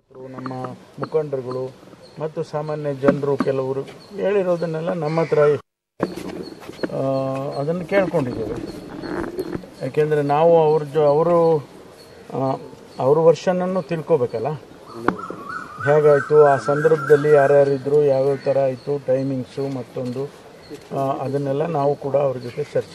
ನಮ್ಮ ಮುಖಂಡರುಗಳು ಮತ್ತು ಸಾಮಾನ್ಯ ಜನರು ಕೆಲವರು ಹೇಳಿರೋದನ್ನೆಲ್ಲ ನಮ್ಮ ಹತ್ರ ಆ, ಅದನ್ನು ಕೇಳ್ಕೊಂಡಿದ್ದೇವೆ ಯಾಕೆಂದರೆ ನಾವು ಅವ್ರ ಜೊ ಅವರು ಅವ್ರ ವರ್ಷನನ್ನು ತಿಳ್ಕೊಬೇಕಲ್ಲ ಹೇಗಾಯಿತು ಆ ಸಂದರ್ಭದಲ್ಲಿ ಯಾರ್ಯಾರಿದ್ರು ಯಾವ್ಯಾವ ಥರ ಆಯಿತು ಟೈಮಿಂಗ್ಸು ಮತ್ತೊಂದು ಆ, ಅದನ್ನೆಲ್ಲ ನಾವು ಕೂಡ ಅವ್ರ ಜೊತೆ ಚರ್ಚೆ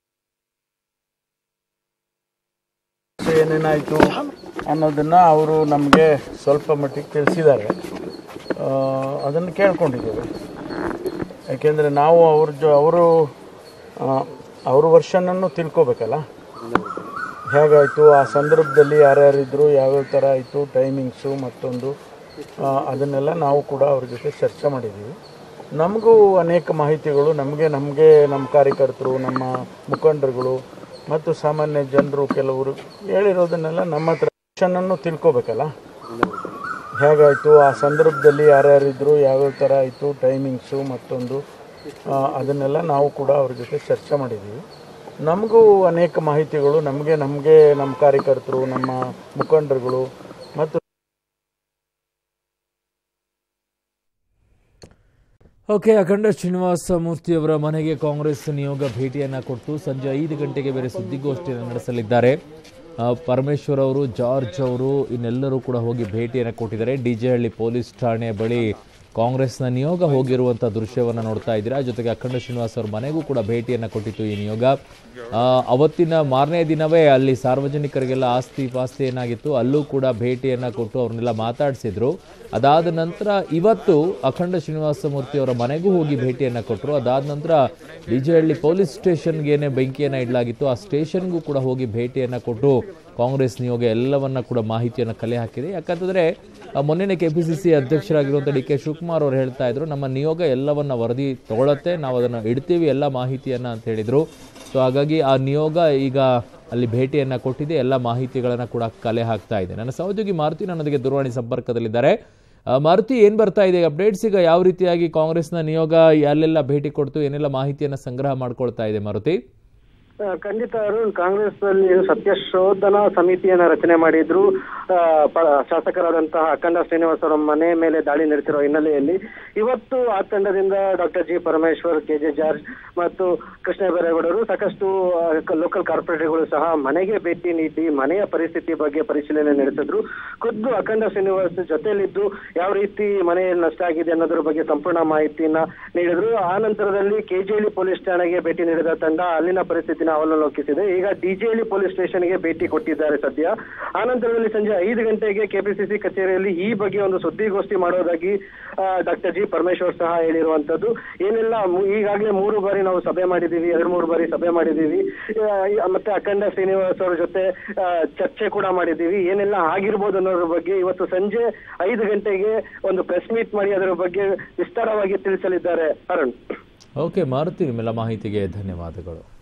ಏನೇನಾಯಿತು ಅನ್ನೋದನ್ನು ಅವರು ನಮಗೆ ಸ್ವಲ್ಪ ಮಟ್ಟಿಗೆ ತಿಳಿಸಿದ್ದಾರೆ ಅದನ್ನು ಕೇಳ್ಕೊಂಡಿದ್ದೇವೆ ಯಾಕೆಂದರೆ ನಾವು ಅವ್ರ ಜೊ ಅವರು ಅವ್ರ ವರ್ಷನನ್ನು ತಿಳ್ಕೊಬೇಕಲ್ಲ ಹೇಗಾಯಿತು ಆ ಸಂದರ್ಭದಲ್ಲಿ ಯಾರ್ಯಾರಿದ್ರು ಯಾವ್ಯಾವ ಥರ ಆಯಿತು ಟೈಮಿಂಗ್ಸು ಮತ್ತೊಂದು ಆ, ಅದನ್ನೆಲ್ಲ ನಾವು ಕೂಡ ಅವ್ರ ಜೊತೆ ಚರ್ಚೆ ಮಾಡಿದ್ದೀವಿ ನಮಗೂ ಅನೇಕ ಮಾಹಿತಿಗಳು ನಮಗೆ ನಮಗೆ ನಮ್ಮ ಕಾರ್ಯಕರ್ತರು ನಮ್ಮ ಮುಖಂಡರುಗಳು ಮತ್ತು ಸಾಮಾನ್ಯ ಜನರು ಕೆಲವರು ಹೇಳಿರೋದನ್ನೆಲ್ಲ ನಮ್ಮ ಹತ್ರ ವರ್ಷನನ್ನು ತಿಳ್ಕೊಬೇಕಲ್ಲ ಹೇಗಾಯಿತು ಆ ಸಂದರ್ಭದಲ್ಲಿ ಯಾರ್ಯಾರಿದ್ರು ಯಾವ್ಯಾವ ಥರ ಆಯಿತು ಟೈಮಿಂಗ್ಸು ಮತ್ತೊಂದು ಆ, ಅದನ್ನೆಲ್ಲ ನಾವು ಕೂಡ ಅವ್ರ ಜೊತೆ ಚರ್ಚೆ ಮಾಡಿದ್ದೀವಿ ನಮಗೂ ಅನೇಕ ಮಾಹಿತಿಗಳು ನಮಗೆ ನಮಗೆ ನಮ್ಮ ಕಾರ್ಯಕರ್ತರು ನಮ್ಮ ಮುಖಂಡರುಗಳು ಮತ್ತು ಓಕೆ ಅಖಂಡ ಶ್ರೀನಿವಾಸ ಮೂರ್ತಿ ಅವರ ಮನೆಗೆ ಕಾಂಗ್ರೆಸ್ ನಿಯೋಗ ಭೇಟಿಯನ್ನ ಕೊಟ್ಟು ಸಂಜೆ ಐದು ಗಂಟೆಗೆ ಬೇರೆ ಸುದ್ದಿಗೋಷ್ಠಿಯನ್ನು ನಡೆಸಲಿದ್ದಾರೆ ಆ, ಪರಮೇಶ್ವರ್ ಅವರು ಜಾರ್ಜ್ ಅವರು ಇನ್ನೆಲ್ಲರೂ ಕೂಡ ಹೋಗಿ ಭೇಟಿಯನ್ನು ಕೊಟ್ಟಿದ್ದಾರೆ ಡಿಜೆಹಳ್ಳಿ ಪೊಲೀಸ್ ಠಾಣೆ ಬಳಿ ಕಾಂಗ್ರೆಸ್ನ ನಿಯೋಗ ಹೋಗಿರುವಂಥ ದೃಶ್ಯವನ್ನು ನೋಡ್ತಾ ಇದ್ದೀರಾ ಜೊತೆಗೆ ಅಖಂಡ ಶ್ರೀನಿವಾಸ್ ಅವ್ರ ಮನೆಗೂ ಕೂಡ ಭೇಟಿಯನ್ನು ಕೊಟ್ಟಿತ್ತು ಈ ನಿಯೋಗ ಆ, ಅವತ್ತಿನ ಮಾರನೇ ದಿನವೇ ಅಲ್ಲಿ ಸಾರ್ವಜನಿಕರಿಗೆಲ್ಲ ಆಸ್ತಿ ಪಾಸ್ತಿ ಏನಾಗಿತ್ತು ಅಲ್ಲೂ ಕೂಡ ಭೇಟಿಯನ್ನು ಕೊಟ್ಟು ಅವ್ರನ್ನೆಲ್ಲ ಮಾತಾಡಿಸಿದ್ರು ಅದಾದ ನಂತರ ಇವತ್ತು ಅಖಂಡ ಶ್ರೀನಿವಾಸ ಮೂರ್ತಿ ಅವರ ಮನೆಗೂ ಹೋಗಿ ಭೇಟಿಯನ್ನು ಕೊಟ್ಟರು ಅದಾದ ನಂತರ ಡಿಜೆಹಳ್ಳಿ ಪೊಲೀಸ್ ಸ್ಟೇಷನ್ಗೇನೆ ಬೆಂಕಿಯನ್ನು ಇಡಲಾಗಿತ್ತು ಆ ಸ್ಟೇಷನ್ಗೂ ಕೂಡ ಹೋಗಿ ಭೇಟಿಯನ್ನು ಕೊಟ್ಟು ಕಾಂಗ್ರೆಸ್ ನಿಯೋಗ ಎಲ್ಲವನ್ನ ಕೂಡ ಮಾಹಿತಿಯನ್ನು ಕಲೆ ಹಾಕಿದೆ ಯಾಕಂತಂದ್ರೆ ಆ, ಮೊನ್ನೆನೇ ಕೆ ಪಿ ಸಿ ಸಿ ಅಧ್ಯಕ್ಷರಾಗಿರುವಂಥ ಡಿ ಕೆ ಶಿವಕುಮಾರ್ ಅವರು ಹೇಳ್ತಾ ಇದ್ರು ನಮ್ಮ ನಿಯೋಗ ಎಲ್ಲವನ್ನ ವರದಿ ತಗೊಳತ್ತೆ ನಾವು ಅದನ್ನು ಇಡ್ತೀವಿ ಎಲ್ಲ ಮಾಹಿತಿಯನ್ನ ಅಂತ ಹೇಳಿದ್ರು ಸೊ ಹಾಗಾಗಿ ಆ ನಿಯೋಗ ಈಗ ಅಲ್ಲಿ ಭೇಟಿಯನ್ನ ಕೊಟ್ಟಿದೆ ಎಲ್ಲ ಮಾಹಿತಿಗಳನ್ನ ಕೂಡ ಕಲೆ ಹಾಕ್ತಾ ಇದೆ ನನ್ನ ಸಹೋದ್ಯೋಗಿ ಮಾರುತಿ ನನ್ನೊಂದಿಗೆ ದೂರವಾಣಿ ಸಂಪರ್ಕದಲ್ಲಿದ್ದಾರೆ ಆ, ಮಾರುತಿ ಏನ್ ಬರ್ತಾ ಇದೆ ಅಪ್ಡೇಟ್ಸ್ ಈಗ ಯಾವ ರೀತಿಯಾಗಿ ಕಾಂಗ್ರೆಸ್ನ ನಿಯೋಗ ಎಲ್ಲೆಲ್ಲ ಭೇಟಿ ಕೊಡ್ತು ಏನೆಲ್ಲ ಮಾಹಿತಿಯನ್ನ ಸಂಗ್ರಹ ಮಾಡ್ಕೊಳ್ತಾ ಇದೆ ಮಾರುತಿ ಆ, ಖಂಡಿತ ಅರುಣ್ ಕಾಂಗ್ರೆಸ್ ನಲ್ಲಿ ಸತ್ಯ ಶೋಧನಾ ಸಮಿತಿಯನ್ನ ರಚನೆ ಮಾಡಿದ್ರು ಆ, ಪ- ಶಾಸಕರಾದಂತಹ ಅಖಂಡ ಶ್ರೀನಿವಾಸ್ ಅವರ ಮನೆ ಮೇಲೆ ದಾಳಿ ನಡೆಸಿರುವ ಹಿನ್ನೆಲೆಯಲ್ಲಿ ಇವತ್ತು ಆ ತಂಡದಿಂದ ಡಾಕ್ಟರ್ ಜಿ ಪರಮೇಶ್ವರ್ ಕೆ ಜೆ ಜಾರ್ಜ್ ಮತ್ತು ಕೃಷ್ಣ ಬೈರೇಗೌಡರು ಸಾಕಷ್ಟು ಲೋಕಲ್ ಕಾರ್ಪೊರೇಟರ್ಗಳು ಸಹ ಮನೆಗೆ ಭೇಟಿ ನೀಡಿ ಮನೆಯ ಪರಿಸ್ಥಿತಿ ಬಗ್ಗೆ ಪರಿಶೀಲನೆ ನಡೆಸಿದ್ರು ಖುದ್ದು ಅಖಂಡ ಶ್ರೀನಿವಾಸ್ ಜೊತೆಯಲ್ಲಿದ್ದು ಯಾವ ರೀತಿ ಮನೆಯಲ್ಲಿ ನಷ್ಟ ಆಗಿದೆ ಅನ್ನೋದ್ರ ಬಗ್ಗೆ ಸಂಪೂರ್ಣ ಮಾಹಿತಿಯನ್ನ ನೀಡಿದ್ರು ಆ ನಂತರದಲ್ಲಿ ಕೆಜಿಹಳ್ಳಿ ಪೊಲೀಸ್ ಠಾಣೆಗೆ ಭೇಟಿ ನೀಡಿದ ತಂಡ ಅಲ್ಲಿನ ಪರಿಸ್ಥಿತಿನ ಅವಲೋಕಿಸಿದೆ ಈಗ ಡಿಜಿಹಳ್ಳಿ ಪೊಲೀಸ್ ಸ್ಟೇಷನ್ಗೆ ಭೇಟಿ ಕೊಟ್ಟಿದ್ದಾರೆ ಸದ್ಯ ಆ ನಂತರದಲ್ಲಿ ಸಂಜೆ ಐದು ಗಂಟೆಗೆ ಕೆಪಿಸಿಸಿ ಕಚೇರಿಯಲ್ಲಿ ಈ ಬಗ್ಗೆ ಒಂದು ಸುದ್ದಿಗೋಷ್ಠಿ ಮಾಡೋದಾಗಿ ಡಾಕ್ಟರ್ ಜಿ ಪರಮೇಶ್ವರ್ ಸಹ ಹೇಳಿರುವಂತದ್ದು ಏನೆಲ್ಲ ಮು- ಈಗಾಗಲೇ ಮೂರು ಬಾರಿ ನಾವು ಸಭೆ ಮಾಡಿದೀವಿ ಎರಡು ಮೂರು ಬಾರಿ ಸಭೆ ಮಾಡಿದೀವಿ ಆ, ಈ- ಮತ್ತೆ ಅಖಂಡ ಶ್ರೀನಿವಾಸ್ ಅವ್ರ ಜೊತೆ ಆ, ಚರ್ಚೆ ಕೂಡ ಮಾಡಿದೀವಿ ಏನೆಲ್ಲ ಆಗಿರ್ಬೋದು ಅನ್ನೋದ್ರ ಬಗ್ಗೆ ಇವತ್ತು ಸಂಜೆ ಐದು ಗಂಟೆಗೆ ಒಂದು ಪ್ರೆಸ್ ಮೀಟ್ ಮಾಡಿ ಅದರ ಬಗ್ಗೆ ವಿಸ್ತಾರವಾಗಿ ತಿಳಿಸಲಿದ್ದಾರೆ ಅರುಣ್ ಓಕೆ ಮಾರುತಿ ನಿಮ್ಮೆಲ್ಲ ಮಾಹಿತಿಗೆ ಧನ್ಯವಾದಗಳು